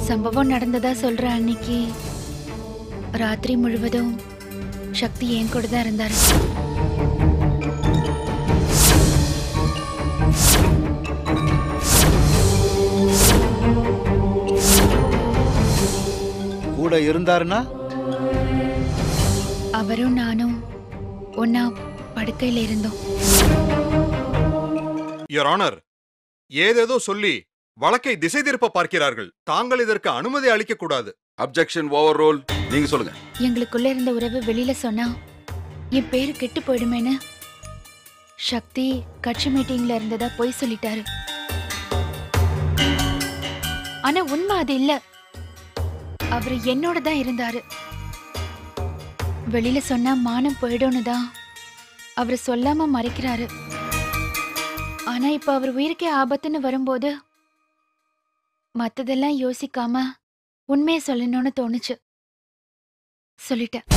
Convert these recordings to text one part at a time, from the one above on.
சம்பவம் நடந்ததா சொல்ற அன்னைக்கு ராத்திரி முழுவதும் சக்தி என் கூட தான் இருந்தாரு கூட இருந்தாருன்னா அவரும் நானும் ஒன்னா படுக்கையில இருந்தோம் யுவர் ஆனர் ஏதேதோ சொல்லி வழக்கை திசை திருப்ப பார்க்கிறார்கள் தாங்கள் இதற்கு அனுமதி அளிக்க கூடாது அப்ஜெக்ஷன் ஓவர் ரோல் நீங்க சொல்லுங்க எங்களுக்குள்ள இருந்த உறவு வெளியில சொன்னா என் பேரு கெட்டு போயிடுமேன்னு சக்தி கட்சி மீட்டிங்ல இருந்ததா பொய் சொல்லிட்டாரு ஆனா உண்மை அது இல்ல அவர் என்னோட தான் இருந்தாரு வெளியில சொன்னா மானம் போயிடும்னு தான் அவர் சொல்லாம மறைக்கிறாரு ஆனா இப்ப அவர் உயிருக்கே ஆபத்துன்னு வரும்போது மத்ததெல்லாம் யோசிக்காம உண்மையை சொல்லணும்னு தோணுச்சு சொல்லிட்டேன்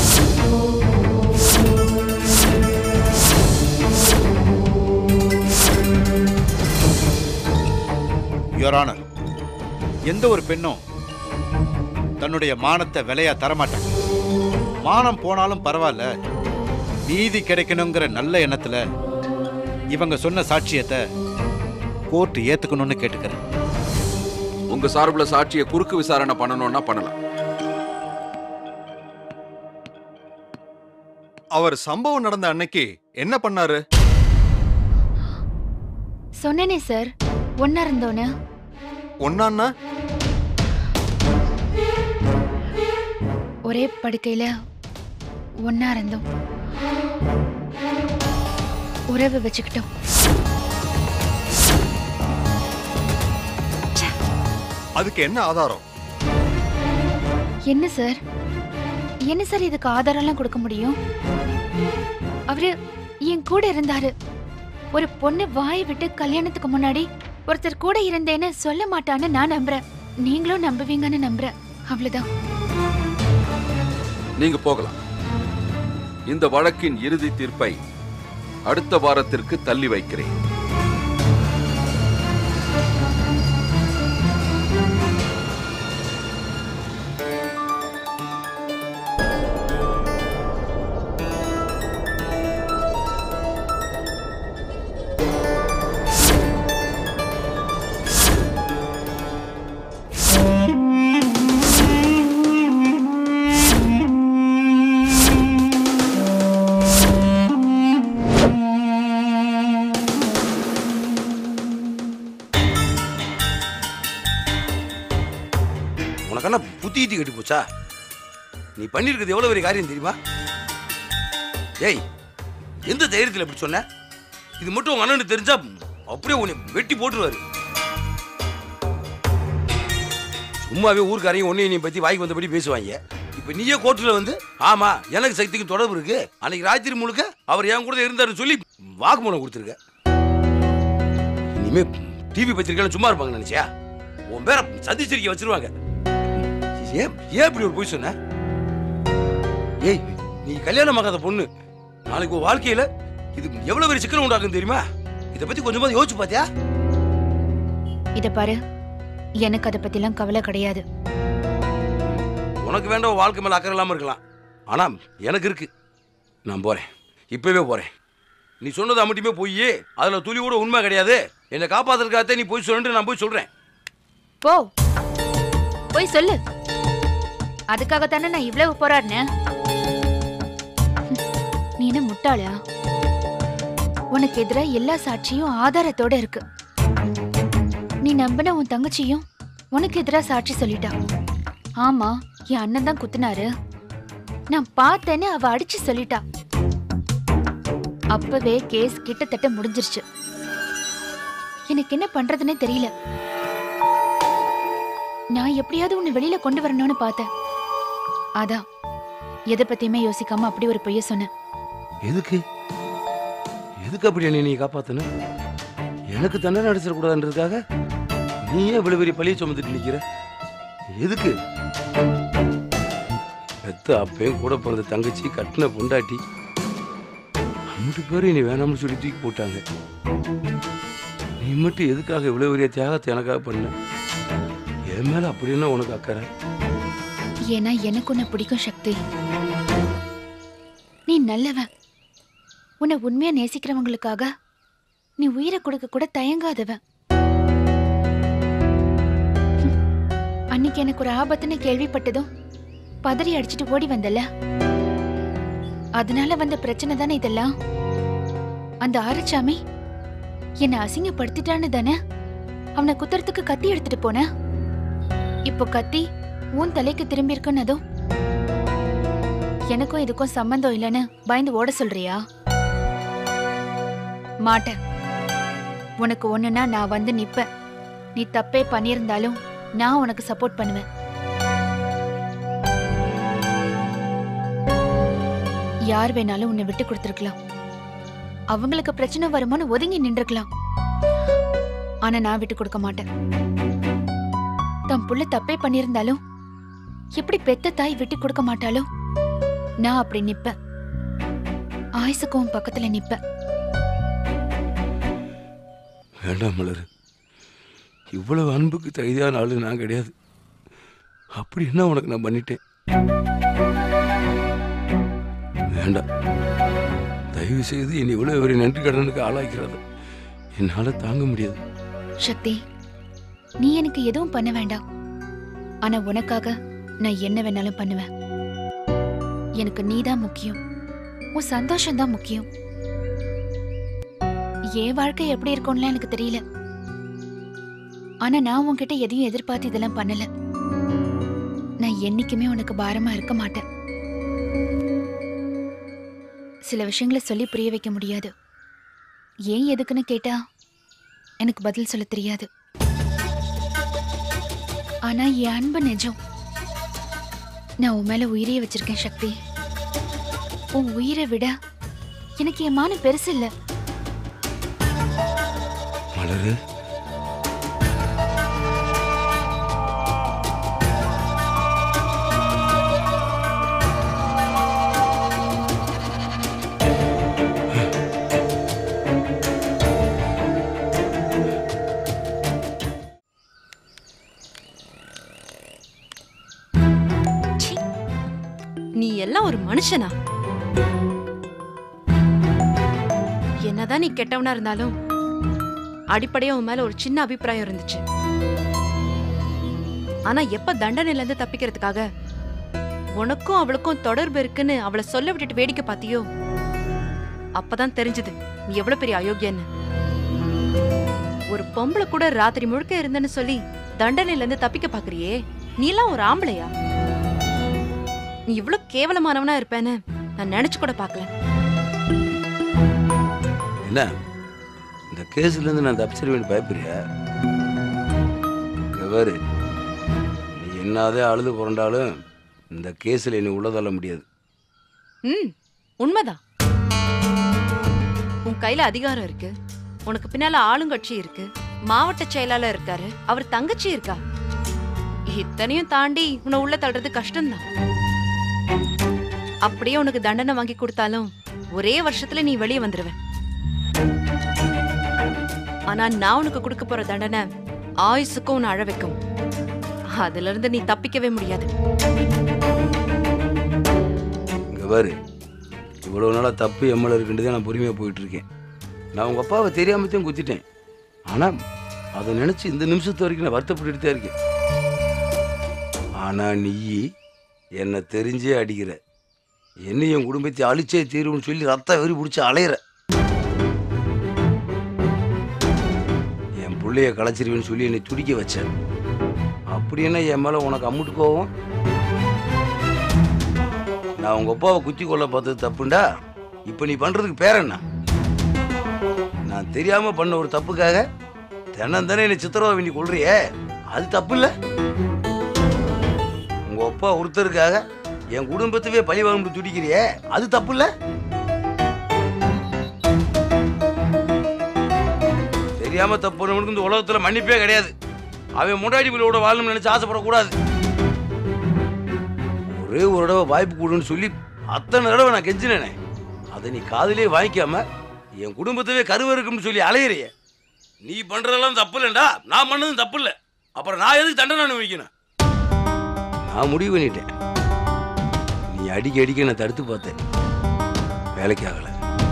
யுவர் ஆனர் எந்த ஒரு பெண்ணும் தன்னுடைய மானத்தை விலையா தரமாட்டாங்க மானம் போனாலும் பரவாயில்ல நீதி கிடைக்கணுங்கிற நல்ல எண்ணத்துல இவங்க சொன்ன சாட்சியத்தை கோர்ட் ஏத்துக்கணும்னு கேட்டுக்கிறேன் உங்க சார்புல சாட்சியை குறுக்கு விசாரணை பண்ணணும்னா பண்ணலாம் அவர் சம்பவம் நடந்த அன்னைக்கு என்ன பண்ணாரு சொன்னேனே சார் ஒன்னா இருந்தோன்னு ஒன்னான்னா ஒரே படுக்கையில ஒன்னா இருந்தோம் உறவு வச்சுக்கிட்டோம் அதுக்கு என்ன ஆதாரம் என்ன சார் என்ன சார் இதுக்கு ஆதாரம்லாம் கொடுக்க முடியும் அவரு என் கூட இருந்தாரு ஒரு பொண்ணு வாய் விட்டு கல்யாணத்துக்கு முன்னாடி ஒருத்தர் கூட இருந்தேன்னு சொல்ல மாட்டான்னு நான் நம்புறேன் நீங்களும் நம்புவீங்கன்னு நம்புறேன் அவ்வளவுதான் நீங்க போகலாம் இந்த வழக்கின் இறுதி தீர்ப்பை அடுத்த வாரத்திற்கு தள்ளி வைக்கிறேன் உனக்கான புத்தி ஈட்டி கட்டி போச்சா நீ பண்ணியிருக்கிறது எவ்வளோ பெரிய காரியம் தெரியுமா ஏய் எந்த தைரியத்தில் இப்படி சொன்ன இது மட்டும் உங்க அண்ணனுக்கு தெரிஞ்சா அப்படியே உன்னை வெட்டி போட்டுருவாரு சும்மாவே ஊருக்காரையும் ஒன்னையும் நீ பற்றி வாய்க்கு வந்தபடி பேசுவாங்க இப்போ நீயே கோர்ட்டில் வந்து ஆமா எனக்கு சக்திக்கு தொடர்பு இருக்கு அன்னைக்கு ராத்திரி முழுக்க அவர் என் கூட இருந்தாருன்னு சொல்லி வாக்குமூலம் கொடுத்துருக்க இனிமே டிவி பத்திரிக்கையில சும்மா இருப்பாங்க நினைச்சியா உன் பேரை சந்திச்சிருக்க வச்சிருவாங்க ஏன் ஏன் இப்படி ஒரு பொய் சொன்ன ஏய் நீ கல்யாணம் ஆகாத பொண்ணு நாளைக்கு உன் வாழ்க்கையில இது எவ்வளவு பெரிய சிக்கல் உண்டாக்கும் தெரியுமா இத பத்தி கொஞ்சமா யோசிச்சு பாத்தியா இத பாரு எனக்கு அதை பத்திலாம் கவலை கிடையாது உனக்கு வேண்டாம் உன் வாழ்க்கை மேல அக்கறை இல்லாம இருக்கலாம் ஆனா எனக்கு இருக்கு நான் போறேன் இப்பவே போறேன் நீ சொன்னது மட்டுமே போய் அதுல துளி கூட உண்மை கிடையாது என்னை காப்பாத்துறதுக்காகத்தான் நீ போய் சொல்லிட்டு நான் போய் சொல்றேன் போ போய் சொல்லு அதுக்காகத்தானே நான் இவ்வளவு போராடினேன் நீ என்ன முட்டாளா உனக்கு எதிரா எல்லா சாட்சியும் ஆதாரத்தோட இருக்கு நீ நம்பின உன் தங்கச்சியும் உனக்கு எதிரா சாட்சி சொல்லிட்டா ஆமா என் அண்ணன் தான் குத்துனாரு நான் பார்த்தேன்னு அவ அடிச்சு சொல்லிட்டா அப்பவே கேஸ் கிட்டத்தட்ட முடிஞ்சிருச்சு எனக்கு என்ன பண்றதுன்னே தெரியல நான் எப்படியாவது உன்னை வெளியில கொண்டு வரணும்னு பார்த்தேன் அதான் எதை பத்தியுமே யோசிக்காம அப்படி ஒரு பொய்ய சொன்னேன் எதுக்கு எதுக்கு அப்படி என்னை நீ காப்பாத்தன எனக்கு தண்டனை அடிச்சிடக்கூடாதுன்றதுக்காக நீ ஏன் இவ்வளவு பெரிய பழிய சுமந்துட்டு நிக்கிற எதுக்கு பெத்த அப்பையும் கூட பிறந்த தங்கச்சி கட்டின பொண்டாட்டி ரெண்டு பேரும் நீ வேணாம்னு சொல்லி தூக்கி போட்டாங்க நீ மட்டும் எதுக்காக இவ்வளவு பெரிய தியாகத்தை எனக்காக பண்ண என் மேல அப்படி என்ன உனக்கு அக்கறை ஏன்னா எனக்கு உன்னை பிடிக்கும் சக்தி நீ நல்லவன் உன்னை உண்மையா நேசிக்கிறவங்களுக்காக நீ உயிரை கொடுக்க கூட தயங்காதவன் ஹம். அன்னைக்கு எனக்கு ஒரு ஆபத்துன்னு கேள்விப்பட்டதும் பதறி அடிச்சிட்டு ஓடி வந்தல அதனால வந்த பிரச்சனை தானே இதெல்லாம் அந்த ஆரச்சாமி என்னை அசிங்கப்படுத்திட்டான்னு தானே அவனை குத்துறதுக்கு கத்தி எடுத்துட்டு போன இப்போ கத்தி உன் தலைக்கு திரும்பி இருக்குன்னதும் எனக்கும் இதுக்கும் சம்பந்தம் இல்லைன்னு பயந்து ஓட சொல்றியா மாட்டேன் உனக்கு ஒண்ணுனா நான் வந்து நிப்பேன் நீ தப்பே பண்ணியிருந்தாலும் நான் உனக்கு சப்போர்ட் பண்ணுவேன் யார் வேணாலும் உன்னை விட்டு கொடுத்துருக்கலாம் அவங்களுக்கு பிரச்சனை வருமோன்னு ஒதுங்கி நின்றுக்கலாம் ஆனா நான் விட்டு கொடுக்க மாட்டேன் தன் புள்ள தப்பே பண்ணியிருந்தாலும் எப்படி பெத்த தாய் விட்டு கொடுக்க மாட்டாளோ நான் அப்படி நிப்பேன் ஆயுசுக்கும் உன் பக்கத்துல நிப்பேன் வேண்டாம் மலர் இவ்வளவு அன்புக்கு தகுதியான ஆளு நான் கிடையாது அப்படி என்ன உனக்கு நான் பண்ணிட்டேன் வேண்டாம் தயவு செய்து என்னை இவ்வளவு ஒரு நன்றி கடனுக்கு ஆளாக்கிறது என்னால தாங்க முடியாது சக்தி நீ எனக்கு எதுவும் பண்ண வேண்டாம் ஆனா உனக்காக நான் என்ன வேணாலும் பண்ணுவேன் எனக்கு நீதான் முக்கியம் உன் சந்தோஷம் தான் முக்கியம் என் வாழ்க்கை எப்படி இருக்கும்லாம் எனக்கு தெரியல ஆனா நான் உன்கிட்ட எதையும் எதிர்பார்த்து இதெல்லாம் பண்ணல நான் என்னைக்குமே உனக்கு பாரமா இருக்க மாட்டேன் சில விஷயங்களை சொல்லி புரிய வைக்க முடியாது ஏன் எதுக்குன்னு கேட்டா எனக்கு பதில் சொல்ல தெரியாது ஆனா என் அன்பு நிஜம் நான் உன் மேல உயிரையே வச்சிருக்கேன் சக்தி உன் உயிரை விட எனக்கு என் மானம் பெருசு இல்ல மலரு நீ எல்லாம் ஒரு மனுஷனா என்னதான் நீ கெட்டவனா இருந்தாலும் அடிப்படையா உன் மேல ஒரு சின்ன அபிப்பிராயம் இருந்துச்சு ஆனா எப்ப தண்டனையில இருந்து தப்பிக்கிறதுக்காக உனக்கும் அவளுக்கும் தொடர்பு இருக்குன்னு அவளை சொல்ல விட்டுட்டு வேடிக்கை பாத்தியோ அப்பதான் தெரிஞ்சது நீ எவ்வளவு பெரிய அயோக்கியன்னு ஒரு பொம்பளை கூட ராத்திரி முழுக்க இருந்தேன்னு சொல்லி தண்டனையில இருந்து தப்பிக்க பாக்குறியே நீ எல்லாம் ஒரு ஆம்பளையா நீ இவ்வளவு கேவலமானவனா இருப்பேன்னு நான் நினைச்சு கூட பார்க்கல என்ன இந்த கேஸ்ல இருந்து நான் தப்பிச்சிருவேன் பயப்படுறியா இங்க பாரு நீ என்னதே அழுது புரண்டாலும் இந்த கேஸ்ல நீ உள்ள தள்ள முடியாது ம் உண்மைதான் உன் கையில அதிகாரம் இருக்கு உனக்கு பின்னால ஆளுங்கட்சி இருக்கு மாவட்ட செயலாளர் இருக்காரு அவர் தங்கச்சி இருக்கா இத்தனையும் தாண்டி உன்னை உள்ள தள்ளுறது கஷ்டம்தான் அப்படியே உனக்கு தண்டனை வாங்கி கொடுத்தாலும் ஒரே வருஷத்துல நீ வெளியே வந்துருவ ஆனா நான் உனக்கு கொடுக்க போற தண்டனை ஆயுசுக்கும் உன்னை அழ வைக்கும் அதுல இருந்து நீ தப்பிக்கவே முடியாது இங்க பாரு இவ்வளவு நாளா தப்பு எம்எல்ஏ இருக்குன்றதே நான் பொறுமையா போயிட்டு இருக்கேன் நான் உங்க அப்பாவை தெரியாமத்தையும் குத்திட்டேன் ஆனா அதை நினைச்சு இந்த நிமிஷத்து வரைக்கும் நான் வருத்தப்பட்டுட்டு தான் இருக்கேன் ஆனா நீ என்னை தெரிஞ்சே அடிக்கிற என்னையும் என் குடும்பத்தை அழிச்சே தீரும்னு சொல்லி ரத்த வெறி பிடிச்சி அலையிற என் பிள்ளைய களைச்சிருவேன்னு சொல்லி என்னை துடிக்க வச்ச அப்படி என்ன என் மேல உனக்கு அம்முட்டு கோவம் நான் உங்க அப்பாவை குத்தி கொள்ள பார்த்தது தப்புண்டா இப்ப நீ பண்றதுக்கு பேர் என்ன நான் தெரியாம பண்ண ஒரு தப்புக்காக தினம் தானே என்னை சித்திரவதை பண்ணி கொள்றியே அது தப்பு இல்ல உங்க அப்பா ஒருத்தருக்காக என் குடும்பத்தவே பழி வாங்க துடிக்கிறியே அது தப்பு இல்ல தெரியாம தப்பு பண்ணவனுக்கு இந்த உலகத்துல மன்னிப்பே கிடையாது அவன் முன்னாடி பிள்ளையோட வாழணும்னு நினைச்சு ஆசைப்படக்கூடாது ஒரே ஒரு தடவை வாய்ப்பு கொடுன்னு சொல்லி அத்தனை தடவை நான் கெஞ்சினேனே அதை நீ காதுலயே வாங்கிக்காம என் குடும்பத்தவே கருவ இருக்கும்னு சொல்லி அலையிறிய நீ பண்றதெல்லாம் தப்பு இல்லைண்டா நான் பண்ணதும் தப்பு இல்லை அப்புறம் நான் எதுக்கு தண்டனை அனுபவிக்கணும் நான் முடிவு பண்ணிட்டேன் நீ அடிக்க அடிக்க நான் தடுத்து பார்த்தேன் வேலைக்கு ஆகல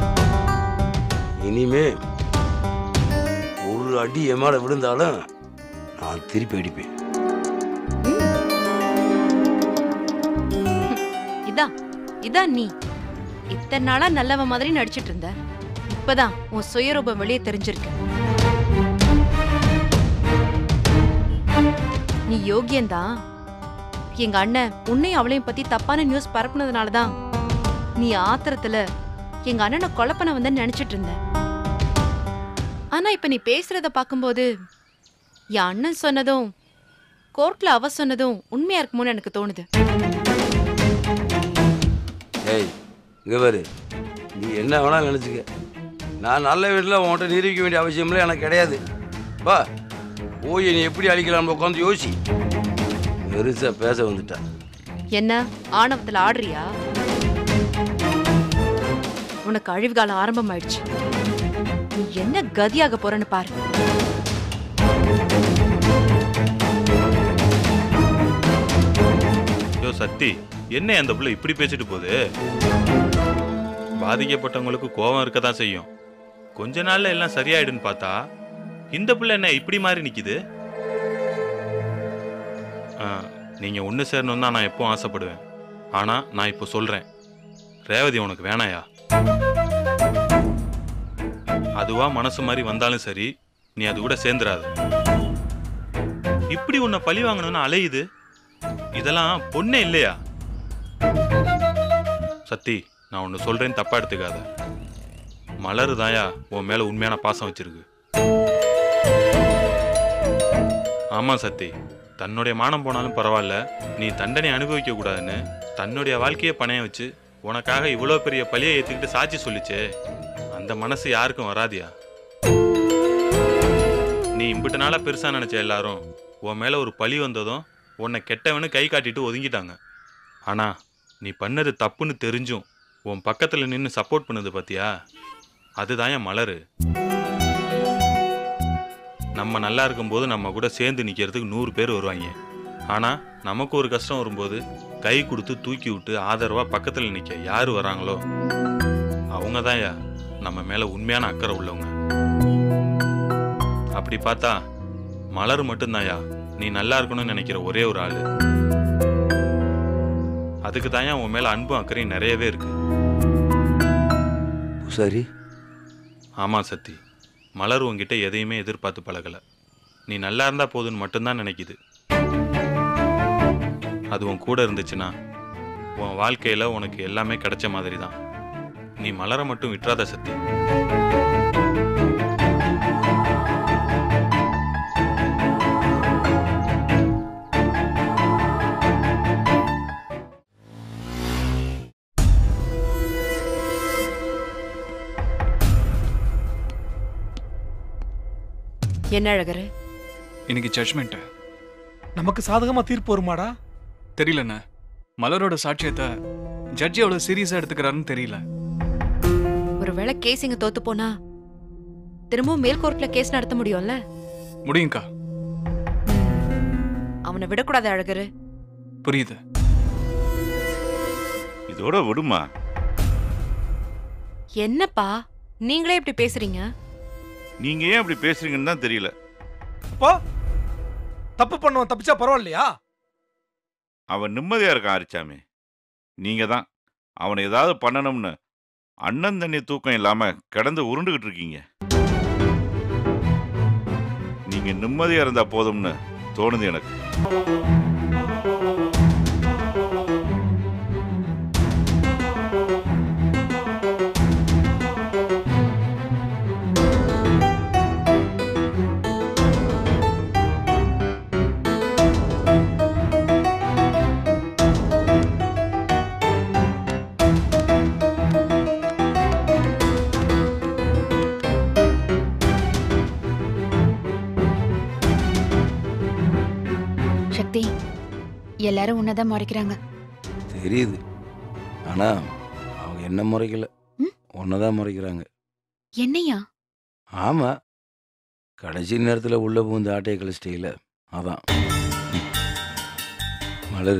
இனிமே ஒரு அடி என் மேல விழுந்தாலும் நான் திருப்பி அடிப்பேன் இதான் இதான் நீ இத்தனை நாளா நல்லவன் மாதிரி நடிச்சிட்டு இருந்த இப்பதான் உன் சுயரூபம் வெளியே தெரிஞ்சிருக்கு நீ யோகியன்தான் எங்க அண்ணன் உன்னையும் அவளையும் பத்தி தப்பான நியூஸ் பரப்புனதுனால தான் நீ ஆத்திரத்துல எங்க அண்ணனை கொலப்பன வந்து நினைச்சிட்டு இருந்த ஆனா இப்ப நீ பேசுறத பார்க்கும்போது என் அண்ணன் சொன்னதும் கோர்ட்ல அவ சொன்னதும் உண்மையா இருக்குமோன்னு எனக்கு தோணுது ஏய் இங்க பாரு நீ என்ன வேணாலும் நினச்சிக்க நான் நல்ல வீட்டில் உன்கிட்ட நிரூபிக்க வேண்டிய அவசியம்லாம் எனக்கு கிடையாது வா போய் நீ எப்படி அழிக்கலாம்னு உட்காந்து யோசி பெருசா பேச வந்துட்டா என்ன ஆணவத்துல ஆடுறியா உனக்கு அழிவு காலம் ஆரம்பமாயிடுச்சு நீ என்ன கதியாக போறன்னு பாரு யோ சக்தி என்ன அந்த புள்ள இப்படி பேசிட்டு போகுது பாதிக்கப்பட்டவங்களுக்கு கோபம் இருக்க தான் செய்யும் கொஞ்ச நாள்ல எல்லாம் சரியாயிடுன்னு பார்த்தா இந்த புள்ள என்ன இப்படி மாறி நிக்குது ஆ, நீங்க ஒன்று சேரணும் தான் நான் எப்பவும் ஆசைப்படுவேன் ஆனா நான் இப்போ சொல்றேன் ரேவதி உனக்கு வேணாயா அதுவா மனசு மாதிரி வந்தாலும் சரி நீ அது கூட சேர்ந்துராத இப்படி உன்னை பழி வாங்கணும்னு அலையுது இதெல்லாம் பொண்ணே இல்லையா சத்தி நான் ஒன்று சொல்றேன்னு தப்பா எடுத்துக்காத மலர் தாயா உன் மேல உண்மையான பாசம் வச்சிருக்கு ஆமா சத்தி தன்னுடைய மானம் போனாலும் பரவாயில்ல நீ தண்டனை அனுபவிக்க கூடாதுன்னு தன்னுடைய வாழ்க்கையை பணைய வச்சு உனக்காக இவ்வளோ பெரிய பழியை ஏத்துக்கிட்டு சாட்சி சொல்லிச்சே அந்த மனசு யாருக்கும் வராதியா நீ இம்பிட்டு நாளா பெருசா நினைச்ச எல்லாரும் உன் மேல ஒரு பழி வந்ததும் உன்னை கெட்டவனு கை காட்டிட்டு ஒதுங்கிட்டாங்க ஆனா நீ பண்ணது தப்புன்னு தெரிஞ்சும் உன் பக்கத்துல நின்று சப்போர்ட் பண்ணது பாத்தியா அதுதான் என் மலரு நம்ம நல்லா இருக்கும்போது நம்ம கூட சேர்ந்து நிக்கிறதுக்கு நூறு பேர் வருவாங்க ஆனா நமக்கு ஒரு கஷ்டம் வரும்போது கை கொடுத்து தூக்கி விட்டு ஆதரவா பக்கத்துல நிக்க யாரு வராங்களோ அவங்க தான் நம்ம மேல உண்மையான அக்கறை உள்ளவங்க அப்படி பார்த்தா மலர் மட்டும்தான்யா நீ நல்லா இருக்கணும்னு நினைக்கிற ஒரே ஒரு ஆளு அதுக்கு தான்யா உன் மேல அன்பும் அக்கறையும் நிறையவே இருக்கு சரி ஆமா சத்தி மலர் உன்கிட்ட எதையுமே எதிர்பார்த்து பழகல நீ நல்லா இருந்தா போதும்னு மட்டும்தான் நினைக்குது அது உன் கூட இருந்துச்சுன்னா உன் வாழ்க்கையில உனக்கு எல்லாமே கிடைச்ச மாதிரி தான் நீ மலரை மட்டும் விட்டுறாத சத்தி என்ன அழகரு இன்னைக்கு ஜட்ஜ்மெண்ட்டு நமக்கு சாதகமா தீர்ப்பு வருமாடா தெரியலண்ணே மலரோட சாட்சியத்தை ஜட்ஜி எவ்வளவு சீரியஸா எடுத்துக்கிறாருன்னு தெரியல ஒருவேளை கேஸ் இங்க தோத்து போனா திரும்பவும் மேல் கோர்ட்ல கேஸ் நடத்த முடியும்ல முடியும்க்கா அவனை விடக்கூடாது அழகரு புரியுது இதோட விடுமா என்னப்பா நீங்களே இப்படி பேசுறீங்க நீங்க ஏன் அப்படி பேசுறீங்கன்னு தான் தெரியல அப்போ தப்பு பண்ணுவன் தப்பிச்சா பரவாயில்லையா அவன் நிம்மதியா இருக்கான் அரிச்சாமி நீங்க தான் அவனை ஏதாவது பண்ணணும்னு அண்ணன் தண்ணி தூக்கம் இல்லாம கிடந்து உருண்டுகிட்டு இருக்கீங்க நீங்க நிம்மதியா இருந்தா போதும்னு தோணுது எனக்கு சக்தி எல்லாரும் உன்னதான் முறைக்கிறாங்க தெரியுது ஆனா அவங்க என்ன முறைக்கல ம்? உன்னதான் முறைக்கிறாங்க என்னையா ஆமா கடைசி நேரத்துல உள்ள புகுந்து ஆட்டையை கழிச்சிட்டீங்கள அதான் மலரு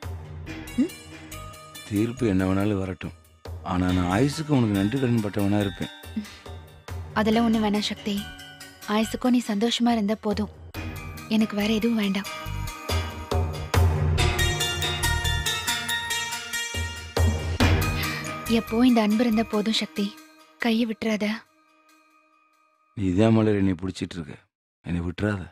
தீர்ப்பு என்ன வேணாலும் வரட்டும் ஆனா நான் ஆயுசுக்கு உனக்கு நன்றி கடன் பட்டவனா இருப்பேன் அதெல்லாம் ஒண்ணு வேணாம் சக்தி ஆயுசுக்கும் நீ சந்தோஷமா இருந்தா போதும் எனக்கு வேற எதுவும் வேண்டாம் எப்போ இந்த அன்பு இருந்தா போதும் சக்தி கையை விட்டுறாத நீ இதே மலர் என்னை பிடிச்சிட்டு இருக்க என்னை விட்டுறாத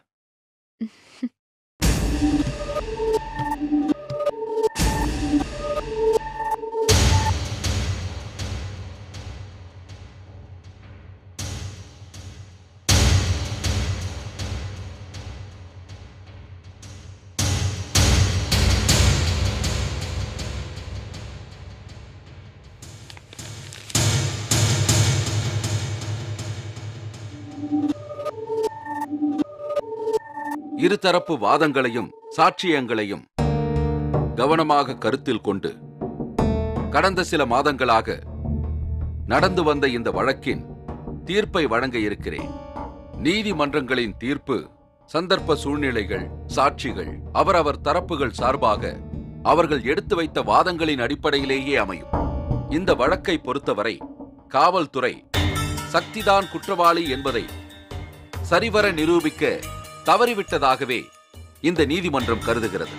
இருதரப்பு வாதங்களையும் சாட்சியங்களையும் கவனமாக கருத்தில் கொண்டு கடந்த சில மாதங்களாக நடந்து வந்த இந்த வழக்கின் தீர்ப்பை வழங்க இருக்கிறேன் நீதிமன்றங்களின் தீர்ப்பு சந்தர்ப்ப சூழ்நிலைகள் சாட்சிகள் அவரவர் தரப்புகள் சார்பாக அவர்கள் எடுத்து வைத்த வாதங்களின் அடிப்படையிலேயே அமையும் இந்த வழக்கை பொறுத்தவரை காவல்துறை சக்திதான் குற்றவாளி என்பதை சரிவர நிரூபிக்க தவறிவிட்டதாகவே இந்த நீதிமன்றம் கருதுகிறது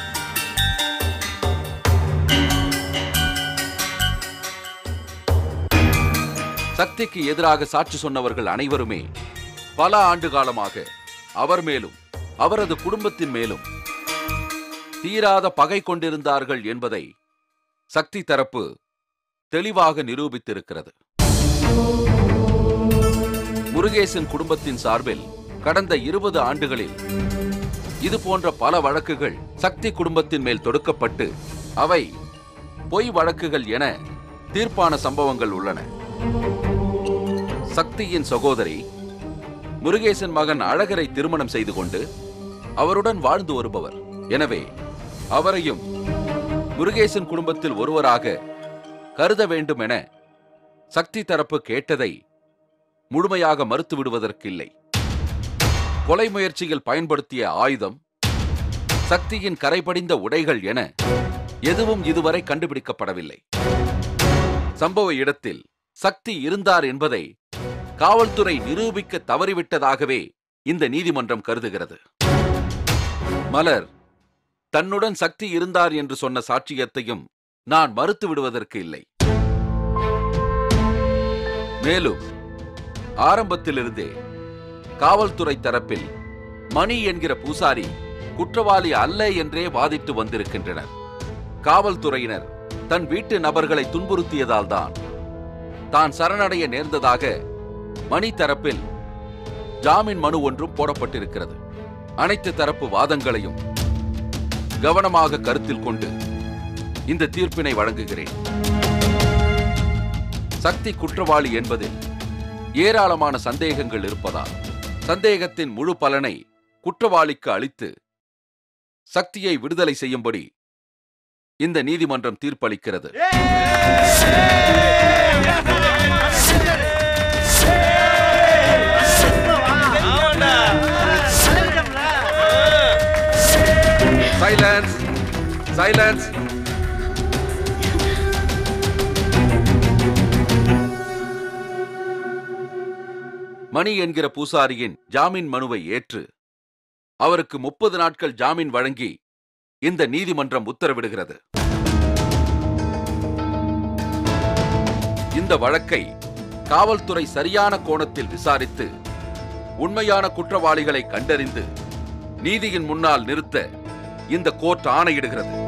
சக்திக்கு எதிராக சாட்சி சொன்னவர்கள் அனைவருமே பல ஆண்டு காலமாக அவர் மேலும் அவரது குடும்பத்தின் மேலும் தீராத பகை கொண்டிருந்தார்கள் என்பதை சக்தி தரப்பு தெளிவாக நிரூபித்திருக்கிறது முருகேசன் குடும்பத்தின் சார்பில் கடந்த இருபது ஆண்டுகளில் இது போன்ற பல வழக்குகள் சக்தி குடும்பத்தின் மேல் தொடுக்கப்பட்டு அவை பொய் வழக்குகள் என தீர்ப்பான சம்பவங்கள் உள்ளன சக்தியின் சகோதரி முருகேசன் மகன் அழகரை திருமணம் செய்து கொண்டு அவருடன் வாழ்ந்து வருபவர் எனவே அவரையும் முருகேசன் குடும்பத்தில் ஒருவராக கருத வேண்டும் என சக்தி தரப்பு கேட்டதை முழுமையாக மறுத்து விடுவதற்கில்லை கொலை முயற்சியில் பயன்படுத்திய ஆயுதம் சக்தியின் கரைபடிந்த உடைகள் என எதுவும் இதுவரை கண்டுபிடிக்கப்படவில்லை சம்பவ இடத்தில் சக்தி இருந்தார் என்பதை காவல்துறை நிரூபிக்க தவறிவிட்டதாகவே இந்த நீதிமன்றம் கருதுகிறது மலர் தன்னுடன் சக்தி இருந்தார் என்று சொன்ன சாட்சியத்தையும் நான் மறுத்து விடுவதற்கு இல்லை மேலும் ஆரம்பத்திலிருந்தே காவல்துறை தரப்பில் மணி என்கிற பூசாரி குற்றவாளி அல்ல என்றே வாதிட்டு வந்திருக்கின்றனர் காவல்துறையினர் தன் வீட்டு நபர்களை துன்புறுத்தியதால் தான் தான் சரணடைய நேர்ந்ததாக மணி தரப்பில் ஜாமீன் மனு ஒன்றும் போடப்பட்டிருக்கிறது அனைத்து தரப்பு வாதங்களையும் கவனமாக கருத்தில் கொண்டு இந்த தீர்ப்பினை வழங்குகிறேன் சக்தி குற்றவாளி என்பதில் ஏராளமான சந்தேகங்கள் இருப்பதால் சந்தேகத்தின் முழு பலனை குற்றவாளிக்கு அளித்து சக்தியை விடுதலை செய்யும்படி இந்த நீதிமன்றம் தீர்ப்பளிக்கிறது சைலன்ஸ் சைலன்ஸ் மணி என்கிற பூசாரியின் ஜாமீன் மனுவை ஏற்று அவருக்கு முப்பது நாட்கள் ஜாமீன் வழங்கி இந்த நீதிமன்றம் உத்தரவிடுகிறது இந்த வழக்கை காவல்துறை சரியான கோணத்தில் விசாரித்து உண்மையான குற்றவாளிகளை கண்டறிந்து நீதியின் முன்னால் நிறுத்த இந்த கோர்ட் ஆணையிடுகிறது